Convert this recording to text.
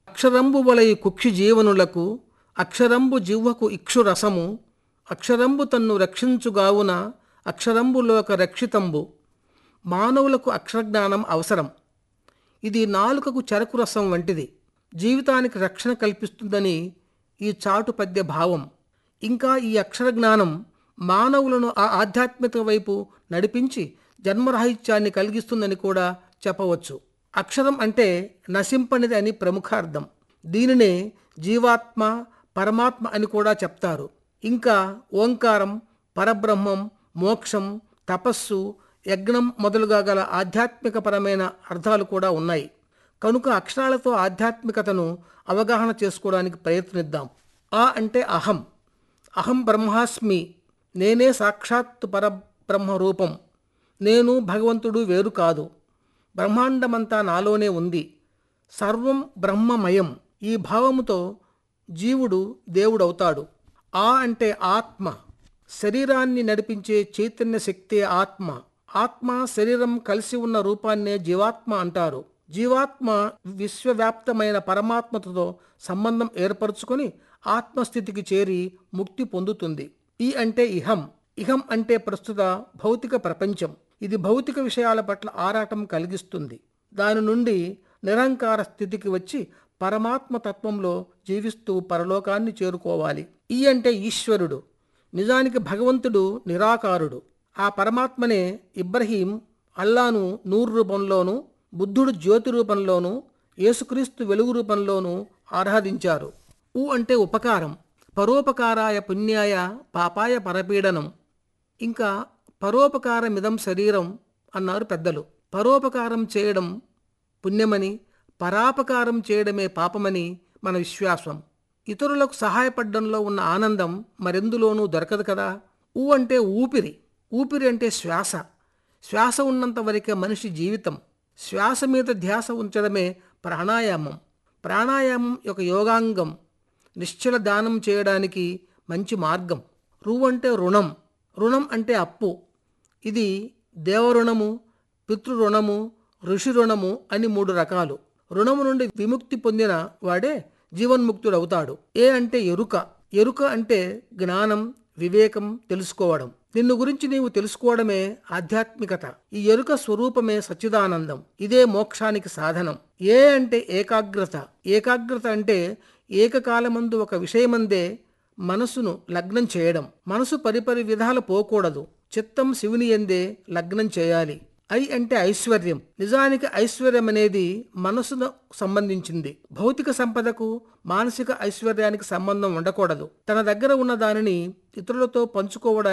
అక్షరంబు వలయి కుక్షి జీవనులకు అక్షరంబు జివ్వకు ఇక్షు రసము అక్షరంబు తన్ను రక్షించుగావున అక్షరంబులోక రక్షితంబు మానవులకు అక్షరజ్ఞానం అవసరం ఇది నాలుకకు చెరకు రసం వంటిది జీవితానికి రక్షణ కల్పిస్తుందని ఈ చాటు పద్య భావం ఇంకా ఈ అక్షర జ్ఞానం మానవులను ఆ ఆధ్యాత్మిక వైపు నడిపించి జన్మరాహిత్యాన్ని కలిగిస్తుందని కూడా చెప్పవచ్చు అక్షరం అంటే నశింపనిది అని ప్రముఖార్థం దీనినే జీవాత్మ పరమాత్మ అని కూడా చెప్తారు ఇంకా ఓంకారం పరబ్రహ్మం మోక్షం తపస్సు యజ్ఞం మొదలుగా గల ఆధ్యాత్మికపరమైన అర్థాలు కూడా ఉన్నాయి కనుక అక్షరాలతో ఆధ్యాత్మికతను అవగాహన చేసుకోవడానికి ప్రయత్నిద్దాం ఆ అంటే అహం అహం బ్రహ్మాస్మి నేనే సాక్షాత్తు పరబ్రహ్మ రూపం నేను భగవంతుడు వేరు కాదు బ్రహ్మాండమంతా నాలోనే ఉంది సర్వం బ్రహ్మమయం ఈ భావముతో జీవుడు దేవుడవుతాడు ఆ అంటే ఆత్మ శరీరాన్ని నడిపించే చైతన్య శక్తే ఆత్మ ఆత్మ శరీరం కలిసి ఉన్న రూపాన్నే జీవాత్మ అంటారు జీవాత్మ విశ్వవ్యాప్తమైన పరమాత్మతో సంబంధం ఏర్పరచుకొని ఆత్మస్థితికి చేరి ముక్తి పొందుతుంది ఈ అంటే ఇహం ఇహం అంటే ప్రస్తుత భౌతిక ప్రపంచం ఇది భౌతిక విషయాల పట్ల ఆరాటం కలిగిస్తుంది దాని నుండి నిరంకార స్థితికి వచ్చి పరమాత్మ తత్వంలో జీవిస్తూ పరలోకాన్ని చేరుకోవాలి ఈ అంటే ఈశ్వరుడు నిజానికి భగవంతుడు నిరాకారుడు ఆ పరమాత్మనే ఇబ్రహీం అల్లాను నూరు రూపంలోనూ బుద్ధుడు జ్యోతి రూపంలోనూ యేసుక్రీస్తు వెలుగు రూపంలోనూ ఆరాధించారు ఉ అంటే ఉపకారం పరోపకారాయ పుణ్యాయ పాపాయ పరపీడనం ఇంకా పరోపకారమిదం శరీరం అన్నారు పెద్దలు పరోపకారం చేయడం పుణ్యమని పరాపకారం చేయడమే పాపమని మన విశ్వాసం ఇతరులకు సహాయపడడంలో ఉన్న ఆనందం మరెందులోనూ దొరకదు కదా ఊ అంటే ఊపిరి ఊపిరి అంటే శ్వాస శ్వాస ఉన్నంత వరకే మనిషి జీవితం శ్వాస మీద ధ్యాస ఉంచడమే ప్రాణాయామం ప్రాణాయామం ఒక యోగాంగం నిశ్చల దానం చేయడానికి మంచి మార్గం రు అంటే రుణం రుణం అంటే అప్పు ఇది దేవరుణము పితృరుణము ఋషి రుణము అని మూడు రకాలు రుణము నుండి విముక్తి పొందిన వాడే జీవన్ముక్తుడవుతాడు ఏ అంటే ఎరుక ఎరుక అంటే జ్ఞానం వివేకం తెలుసుకోవడం నిన్ను గురించి నీవు తెలుసుకోవడమే ఆధ్యాత్మికత ఈ ఎరుక స్వరూపమే సచ్చిదానందం ఇదే మోక్షానికి సాధనం ఏ అంటే ఏకాగ్రత ఏకాగ్రత అంటే ఏకకాలమందు ఒక విషయమందే మనసును లగ్నం చేయడం మనసు పరిపరి విధాలు పోకూడదు చిత్తం శివుని ఎందే లగ్నం చేయాలి ఐ అంటే ఐశ్వర్యం నిజానికి ఐశ్వర్యం అనేది మనసును సంబంధించింది భౌతిక సంపదకు మానసిక ఐశ్వర్యానికి సంబంధం ఉండకూడదు తన దగ్గర ఉన్న దానిని ఇతరులతో పంచుకోవడానికి